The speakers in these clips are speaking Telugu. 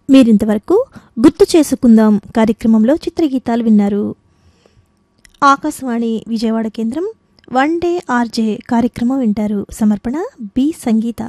మీరింతవరకు గుర్తు చేసుకుందాం కార్యక్రమంలో చిత్రగీతాలు విన్నారు ఆకాశవాణి విజయవాడ కేంద్రం వన్ డే ఆర్జే కార్యక్రమం వింటారు సమర్పణ B Sangeetha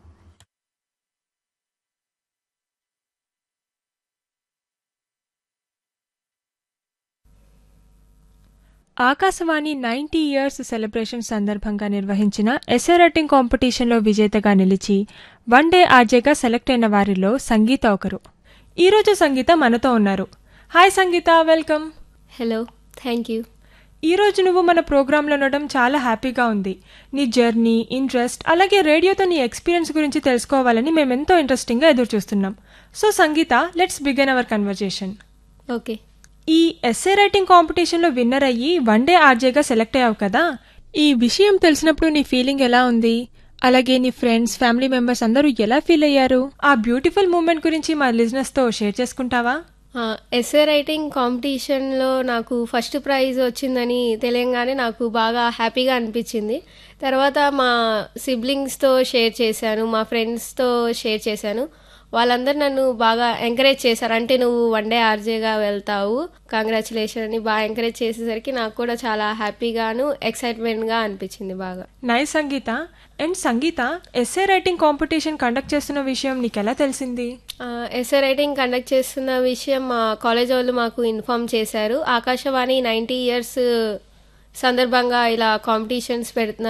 Akashvani ninety years celebration సందర్భంగా నిర్వహించిన ఎస్ఏ రైటింగ్ కాంపిటీషన్లో విజేతగా నిలిచి వన్ డే ఆర్జేగా సెలెక్ట్ అయిన వారిలో సంగీత ఒకరు ఈరోజు సంగీత మనతో ఉన్నారు hi Sangeetha welcome hello thank you ఈరోజు నువ్వు మన ప్రోగ్రాంలో ఉండడం చాలా హ్యాపీగా ఉంది నీ జర్నీ ఇంట్రెస్ట్ అలాగే రేడియోతో నీ ఎక్స్పీరియన్స్ గురించి తెలుసుకోవాలని మేము ఎంతో ఇంట్రెస్టింగ్గా ఎదురు చూస్తున్నాం so Sangeetha let's begin our conversation okay ఈ ఎస్ఏ రైటింగ్ కాంపిటీషన్లో విన్నర్ అయ్యి వన్ డే ఆర్జేగా సెలెక్ట్ అయ్యావు కదా ఈ విషయం తెలిసినప్పుడు నీ ఫీలింగ్ ఎలా ఉంది అలాగే నీ ఫ్రెండ్స్ ఫ్యామిలీ మెంబర్స్ అందరూ ఎలా ఫీల్ అయ్యారు ఆ బ్యూటిఫుల్ మూమెంట్ గురించి మా లిజినెస్తో షేర్ చేసుకుంటావా ఎస్ఏ రైటింగ్ కాంపిటీషన్లో నాకు ఫస్ట్ ప్రైజ్ వచ్చిందని తెలియగానే నాకు బాగా హ్యాపీగా అనిపించింది తర్వాత మా సిబ్లింగ్స్తో షేర్ చేశాను మా ఫ్రెండ్స్తో షేర్ చేశాను వాళ్ళందరూ నన్ను బాగా ఎంకరేజ్ చేశారు అంటే నువ్వు వన్ డే ఆర్జేగా వెళ్తావు కంగ్రాచులేషన్ అని బాగా ఎంకరేజ్ చేసేసరికి నాకు కూడా చాలా హ్యాపీగాను ఎక్సైట్మెంట్గా అనిపించింది బాగా nice Sangeetha and Sangeetha essay writing competition conduct చేస్తున్న విషయం నీకు ఎలా తెలిసింది ఎస్ఏ రైటింగ్ కండక్ట్ చేస్తున్న విషయం మా కాలేజ్ వాళ్ళు మాకు ఇన్ఫామ్ చేశారు ఆకాశవాణి నైంటీ ఇయర్స్ సందర్భంగా ఇలా కాంపిటీషన్స్ పెడుతున్నారు